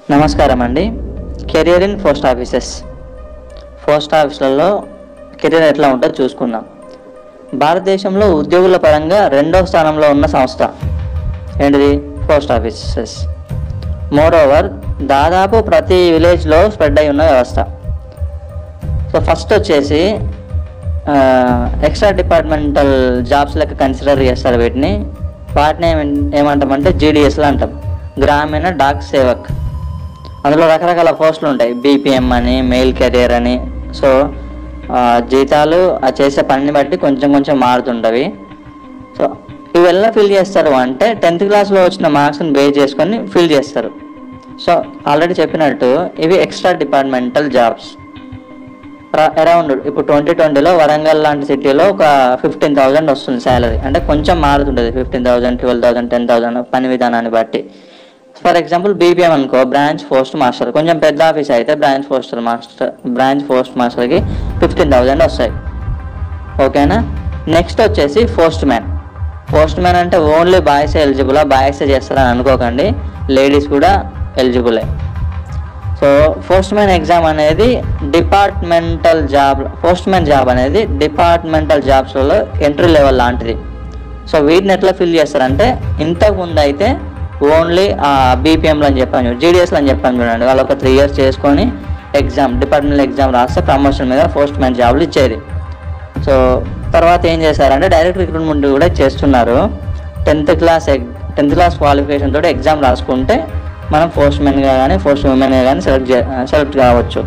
నమస్కారం అండి career in post offices post ఆఫీసులలో కెరియర్ ఎట్లా ఉంటుందో చూసుకుందాం భారతదేశంలో ఉద్యోగుల పరంగా రెండవ స్థానంలో ఉన్న సంస్థ ఏంటిది పోస్ట్ ఆఫీసెస్ మోర్ ఓవర్ దాదాపు ప్రతి విలేజ్లో స్ప్రెడ్ అయి ఉన్న వ్యవస్థ సో ఫస్ట్ వచ్చేసి ఎక్స్ట్రా డిపార్ట్మెంటల్ జాబ్స్ లెక్క కన్సిడర్ చేస్తారు వీటిని వాటిని ఏమం- ఏమంటామంటే జీడిఎస్లు అంటాం గ్రామీణ డాక్ సేవక్ అందులో రకరకాల పోస్టులు ఉంటాయి బీపీఎం అని మెయిల్ కెరియర్ అని సో ఆ, జీతాలు ఆ చేసే పనిని బట్టి కొంచెం కొంచెం మారుతుంటవి సో ఇవి ఎలా ఫిల్ చేస్తారు అంటే టెన్త్ క్లాస్లో వచ్చిన మార్క్స్ని బేస్ చేసుకొని ఫిల్ చేస్తారు సో ఆల్రెడీ చెప్పినట్టు ఇవి ఎక్స్ట్రా డిపార్ట్మెంటల్ జాబ్స్ అరౌండ్ ఇప్పుడు ట్వంటీ ట్వంటీలో వరంగల్ లాంటి సిటీలో ఒక ఫిఫ్టీన్ థౌజండ్ వస్తుంది శాలరీ అంటే కొంచెం మారుతుంటుంది fifteen thousand twelve thousand ten thousand పని విధానాన్ని బట్టి ఫర్ ఎగ్జాంపుల్ బీపీఎం అనుకో బ్రాంచ్ పోస్ట్ మాస్టర్ కొంచెం పెద్ద ఆఫీస్ అయితే branch poster master branch post మాస్టర్కి ఫిఫ్టీన్ థౌసండ్ వస్తాయి ఓకేనా నెక్స్ట్ వచ్చేసి పోస్ట్ మ్యాన్ పోస్ట్ మ్యాన్ అంటే ఓన్లీ బాయ్స్ ఎలిజిబులా బాయ్స్ చేస్తారని అనుకోకండి లేడీస్ కూడా ఎలిజిబులే సో పోస్ట్ మ్యాన్ ఎగ్జామ్ అనేది departmental job postman job అనేది డిపార్ట్మెంటల్ జాబ్స్లలో ఎంట్రీ లెవెల్ లాంటిది సో వీటిని ఎట్లా ఫిల్ చేస్తారంటే ఇంతకు ముందు అయితే ఓన్లీ బీపీఎంలో అని చెప్పాను జీడిఎస్లో అని చెప్పాను చూడండి వాళ్ళు ఒక త్రీ ఇయర్స్ చేసుకొని ఎగ్జామ్ డిపార్ట్మెంటల్ ఎగ్జామ్ రాస్తే ప్రమోషన్ మీద పోస్ట్ మ్యాన్ జాబ్లు ఇచ్చేది సో తర్వాత ఏం చేశారంటే డైరెక్ట్ రిక్రూట్మెంట్ కూడా చేస్తున్నారు tenth class tenth class qualification తోటి ఎగ్జామ్ రాసుకుంటే మనం పోస్ట్ మ్యాన్గా కానీ పోస్ట్ ఉమెన్గా కానీ సెలెక్ట్ సెలెక్ట్ కావచ్చు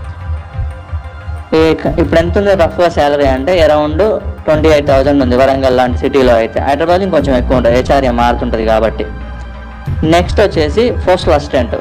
ఈ- ఇప్పుడు ఎంత ఉంది రఫ్గా శాలరీ అంటే అరౌండ్ ట్వంటీ ఎయిట్ థౌసండ్ ఉంది వరంగల్ లాంటి సిటీలో అయితే హైదరాబాద్ ఇంకొంచెం ఎక్కువ ఉంటుంది హెచ్ఆర్ఏ మారుతుంటుంది కాబట్టి నెక్స్ట్ వచ్చేసి postal assistant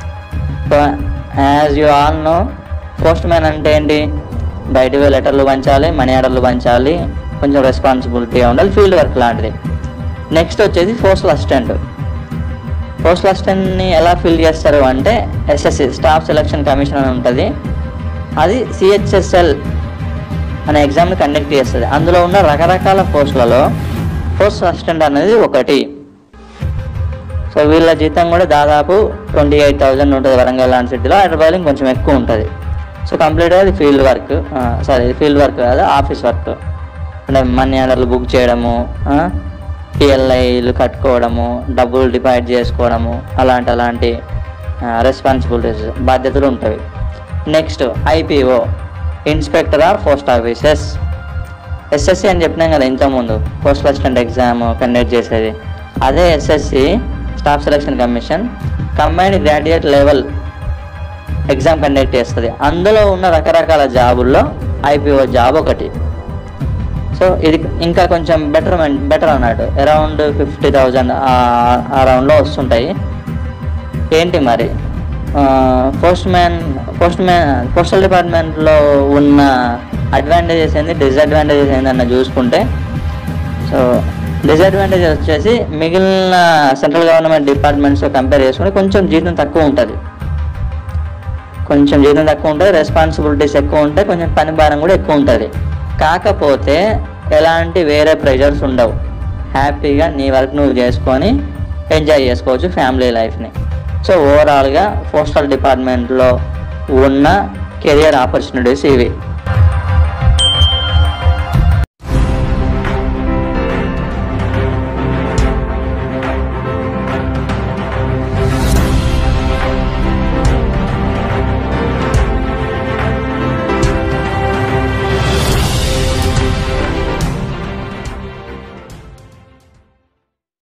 as you all know postman అంటే ఏంటి బయటకు లెటర్లు పంచాలి మనీ ఆర్డర్లు పంచాలి కొంచెం రెస్పాన్సిబిలిటీగా ఉండాలి ఫీల్డ్ వర్క్ లాంటిది నెక్స్ట్ వచ్చేసి పోస్టల్ అసిస్టెంట్ పోస్టల్ అసిస్టెంట్ని ఎలా ఫిల్ చేస్తారు అంటే ఎస్ఎస్సి స్టాఫ్ సెలక్షన్ కమిషన్ అని ఉంటుంది అది సిహెచ్ఎస్ఎల్ అనే ఎగ్జామ్ని కండక్ట్ చేస్తుంది అందులో ఉన్న రకరకాల పోస్టులలో పోస్ట్ అసిస్టెంట్ అనేది ఒకటి సో వీళ్ళ జీతం కూడా దాదాపు ట్వంటీ ఎయిట్ థౌజండ్ ఉంటుంది వరంగల్ లాంటి సిటీలో హైదరాబాద్ కొంచెం ఎక్కువ ఉంటుంది సో కంప్లీట్గా అది field work sorry field work కాదు ఆఫీస్ వర్క్ అంటే మనీ ఆర్డర్లు బుక్ చేయడము పిఎల్ఐలు కట్టుకోవడము డబ్బులు డిపాజిట్ చేసుకోవడము అలాంటి అలాంటి రెస్పాన్సిబిలిటీస్ బాధ్యతలు ఉంటాయి next IPO inspector of post offices SSC అని చెప్పినాం కదా ఇంతకుముందు పోస్ట్ అసిస్టెంట్ ఎగ్జామ్ కండక్ట్ చేసేది అదే SSC staff selection commission combined graduate level exam conduct చేస్తుంది అందులో ఉన్న రకరకాల జాబుల్లో ఐపీఓ జాబ్ ఒకటి సో ఇది ఇంకా కొంచెం బెటర్మెంట్ బెటర్ అన్నట్టు అరౌండ్ ఫిఫ్టీ థౌజండ్ ఆ రౌండ్లో వస్తుంటాయి ఏంటి మరి postman postman postal డిపార్ట్మెంట్లో ఉన్న అడ్వాంటేజెస్ ఏంది డిసడ్వాంటేజెస్ ఏందన్న చూసుకుంటే సో డిసడ్వాంటేజెస్ వచ్చేసి మిగిలిన సెంట్రల్ గవర్నమెంట్ డిపార్ట్మెంట్స్తో కంపేర్ చేసుకుంటే కొంచెం జీతం తక్కువ ఉంటుంది కొంచెం జీతం తక్కువ ఉంటుంది రెస్పాన్సిబిలిటీస్ ఎక్కువ ఉంటాయి కొంచెం పని భారం కూడా ఎక్కువ ఉంటుంది కాకపోతే ఎలాంటి వేరే ప్రెషర్స్ ఉండవు హ్యాపీగా నీ వర్క్ నువ్వు చేసుకొని ఎంజాయ్ చేసుకోవచ్చు ఫ్యామిలీ లైఫ్ని సో ఓవరాల్గా పోస్టల్ డిపార్ట్మెంట్లో ఉన్న కెరియర్ ఆపర్చునిటీస్ ఇవి